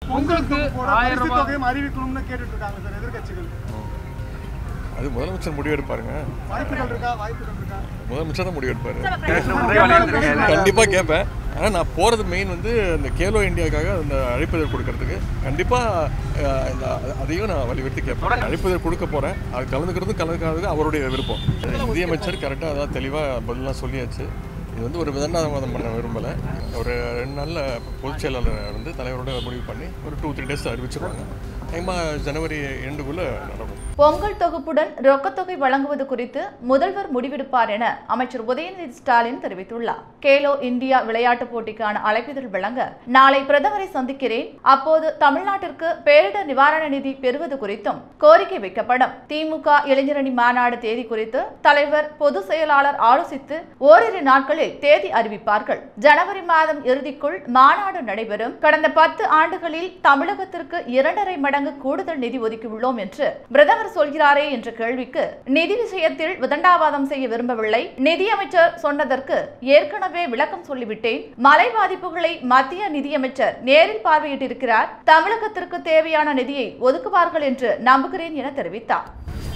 பொங்கலுக்கு போட ஆயிரம் பரிசு ரூபாய் தொகையும் அறிவிக்கணும்னு கேட்டுட்டு இருக்காங்க சார் எதிர்க்கட்சிகள் அது முதலமைச்சர் முடிவெடுப்பாருங்க வாய்ப்புகள் இருக்கா வாய்ப்புகள் இருக்கா முதலமைச்சர் தான் முடிவெடுப்பாரு முறை வலியுறுத்திருக்காரு கண்டிப்பா கேட்பேன் ஆனால் நான் போறது மெயின் வந்து இந்த கேலோ இந்தியாக்காக அந்த அழைப்புதல் கொடுக்கறதுக்கு கண்டிப்பா அஹ், இந்த அதையும் நான் வலியுறுத்தி கேட்பேன் அழைப்புதல் கொடுக்க போறேன் அது கலந்துக்கிறது கலந்துக்காதது அவருடைய விருப்பம் நிதியமைச்சர் கரெக்டாக அதான் தெளிவாக பதிலாம் சொல்லியாச்சு இது வந்து ஒரு விதண்டாவாதம் பண்ண விரும்பலை ஒரு ரெண்டு நாளில் பொதுச் செயலாளர் வந்து தலைவரோட முடிவு பண்ணி ஒரு டூ த்ரீ டேஸ் அறிவிச்சிருவாங்க நிச்சயமாக ஜனவரி எண்டுக்குள்ளே நடக்கும் பொங்கல் தொகுப்புடன் ரொக்கத்தொகை வழங்குவது குறித்து முதல்வர் முடிவெடுப்பார் என அமைச்சர் உதயநிதி ஸ்டாலின் தெரிவித்துள்ளார் கேலோ இந்தியா விளையாட்டுப் போட்டிக்கான அழைப்பிதழ் வழங்க நாளை பிரதமரை சந்திக்கிறேன் அப்போது தமிழ்நாட்டிற்கு பேரிடர் நிவாரண நிதி பெறுவது குறித்தும் கோரிக்கை வைக்கப்படும் திமுக இளைஞரணி மாநாடு தேதி குறித்து தலைவர் பொதுச் செயலாளர் ஆலோசித்து ஓரிரு நாட்களில் தேதி அறிவிப்பார்கள் ஜனவரி மாதம் இறுதிக்குள் மாநாடு நடைபெறும் கடந்த பத்து ஆண்டுகளில் தமிழகத்திற்கு இரண்டரை மடங்கு கூடுதல் நிதி ஒதுக்கியுள்ளோம் என்று பிரதமர் சொல்கிறாரே என்ற கேள்விக்கு நிதி விஷயத்தில் விதண்டாவாதம் செய்ய விரும்பவில்லை நிதியமைச்சர் சொன்னதற்கு ஏற்கனவே விளக்கம் சொல்லிவிட்டேன் மழை பாதிப்புகளை மத்திய நிதியமைச்சர் நேரில் பார்வையிட்டிருக்கிறார் தமிழகத்திற்கு தேவையான நிதியை ஒதுக்குவார்கள் என்று நம்புகிறேன் என தெரிவித்தார்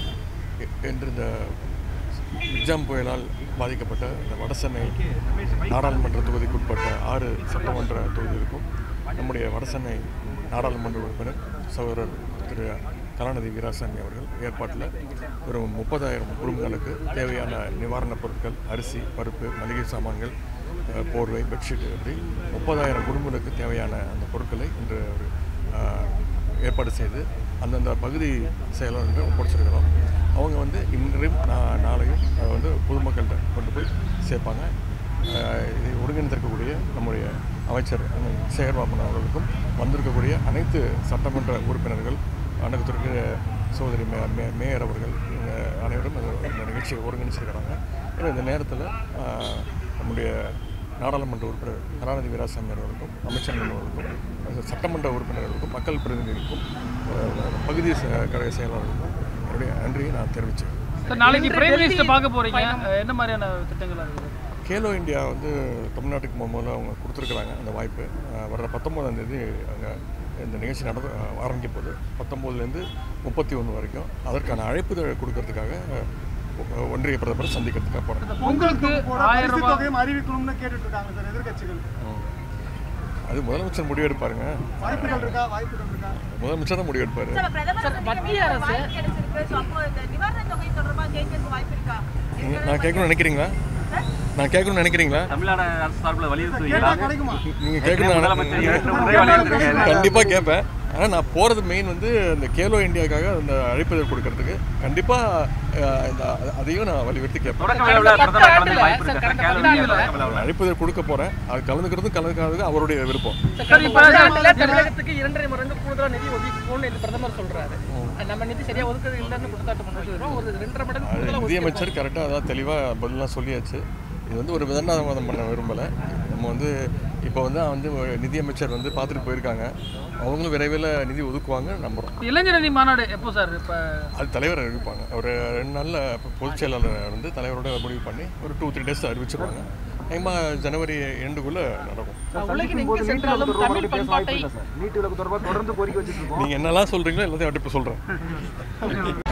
என்று இந்த மிக்ஜாம் புயலால் பாதிக்கப்பட்ட இந்த வடசென்னை நாடாளுமன்ற தொகுதிக்குட்பட்ட ஆறு சட்டமன்ற தொகுதிகளுக்கும் நம்முடைய வடசென்னை நாடாளுமன்ற உறுப்பினர் சகோதரர் திரு கலாநிதி வீராசாமி அவர்கள் ஏற்பாட்டில் ஒரு முப்பதாயிரம் குடும்பங்களுக்கு தேவையான நிவாரணப் பொருட்கள் அரிசி பருப்பு மளிகை சாமான்கள் அஹ், போர்வை பெட்ஷீட் இப்படி முப்பதாயிரம் குடும்பங்களுக்கு தேவையான அந்த பொருட்களை இன்று ஒரு அஹ், ஏற்பாடு செய்து அந்தந்த பகுதி செயலாளர்கள் ஒப்படைச்சிருக்கிறோம் அவங்க வந்து இன்றையும் நா- நாளையும் அதை வந்து பொதுமக்கள்கிட்ட கொண்டு போய் சேர்ப்பாங்க அஹ் இதை ஒருங்கிணைந்திருக்கக்கூடிய நம்முடைய அமைச்சர் அண்ணன் சேகர்பாபன் அவர்களுக்கும் வந்திருக்கக்கூடிய அனைத்து சட்டமன்ற உறுப்பினர்கள் அன்னகத்திற்கு சகோதரி மே மே- மேயர் அவர்கள் இவங்க அனைவரும் இந்த- இந்த நிகழ்ச்சியை ஒருங்கிணைச்சிருக்கிறாங்க எனவே இந்த நேரத்தில் நம்முடைய நாடாளுமன்ற உறுப்பினர் கருணாநிதி வீராசாமி அவர்களுக்கும் அமைச்சர்கள் அவர்களுக்கும் சட்டமன்ற உறுப்பினர்களுக்கும் மக்கள் பிரதிநிதிகளுக்கும் அஹ், பகுதி செ- கழக செயலாளர்களுக்கும் என்னுடைய நன்றியை நான் தெரிவிச்சேன் சார் நாளைக்கு பிரைம் மினிஸ்டர் பார்க்க போறீங்க அஹ், என்ன மாதிரியான திட்டங்கள் இருக்குது கேலோ இந்தியா வந்து தமிழ்நாட்டுக்கு முதல்ல அவங்க கொடுத்துருக்குறாங்க அந்த வாய்ப்பு அஹ் வர்ற பத்தொம்போதாம் தேதி அங்கே இந்த நிகழ்ச்சி நட ஆரம்பிக்க போகுது பத்தொம்போதுலேருந்து முப்பத்தி ஒன்று வரைக்கும் அதற்கான அழைப்புதழ் கொடுக்கறதுக்காக அஹ், ஒன்றிய பிரதமர் சந்திக்கிறதுக்காக போகிறேன் பொங்கலுக்கு போட ஆயிரம் பரிசு ரூபாய் தொகையும் அறிவிக்கணும்னு கேட்டுட்டு இருக்காங்க சார் எதிர்க்கட்சிகள் அது முதலமைச்சர் முடிவெடுப்பாருங்க வாய்ப்புகள் இருக்கா வாய்ப்புகள் இருக்கா முதலமைச்சர் தான் முடிவெடுப்பார் மத்திய அரசு கிடைச்சிருக்கு ஸோ அப்போ இந்த நிவாரண தொகை தொடர்பாக கேட்கறதுக்கு வாய்ப்பு இருக்கா நான் கேட்கணும்னு நினைக்கிறீங்களா நான் கேட்கணும்னு நினைக்கிறீங்களா தமிழ்நாடு அரசு சார்பில் வலியுறுத்துவீங்களா கேட்டா கிடைக்குமா நீங்கள் ஏற்கனவே முதலமைச்சர் நேற்று முறை வலியுறுத்திருக்காரு கண்டிப்பாக கேட்பேன் ஆனால் நான் போகிறது மெயின் வந்து இந்த கேலோ இந்தியாக்காக அந்த அழைப்புதல் கொடுக்கறதுக்கு கண்டிப்பாக இந்த அதையும் நான் வலியுறுத்தி கேட்பேன் தொடக்க விழாவில் பிரதமர் கலந்து வாய்ப்பு இருக்கா சார் கேலோ இந்தியா தொடக்க விழாவில் அழைப்புதல் கொடுக்க போகிறேன் அது கலந்துக்கிறதும் கலந்துக்காதது அவருடைய விருப்பம் சார் இப்போ தமிழ்நாட்டுல தமிழகத்துக்கு இரண்டரை மடங்கு கூடுதலா நிதி ஒதுக்கணும்னு இந்த பிரதமர் சொல்றாரு நம்ம நிதி சரியா ஒதுக்குறது இல்லைன்னு குற்றச்சாட்டு பண்ணிட்டு ஒரு ரெண்டரை மடங்கு அது கூடுதலா நிதியமைச்சர் கரெக்டாக அதான் தெளிவாக பதிலாம் சொல்லியாச்சு இது வந்து ஒரு விதண்டாவாதம் பண்ண விரும்பலை நம்ம வந்து இப்போ வந்து வந்து நிதியமைச்சர் வந்து பார்த்துட்டு போயிருக்காங்க அவங்களும் விரைவில் நிதி ஒதுக்குவாங்க நம்புகிறோம் இளைஞரணி மாநாடு எப்போ சார் இப்போ அது தலைவர் அறிவிப்பாங்க ஒரு ரெண்டு நாளில் பொதுச் செயலாளர் வந்து தலைவரோட முடிவு பண்ணி ஒரு டூ த்ரீ டேஸ் அறிவிச்சிருவாங்க நிச்சயமாக ஜனவரி எண்டுக்குள்ளே நடக்கும் உலகின் எங்கு சென்றாலும் தமிழ் பண்பாட்டை நீங்கள் என்னெல்லாம் சொல்கிறீங்களோ எல்லாத்தையும் அப்படி இப்போ சொல்கிறேன்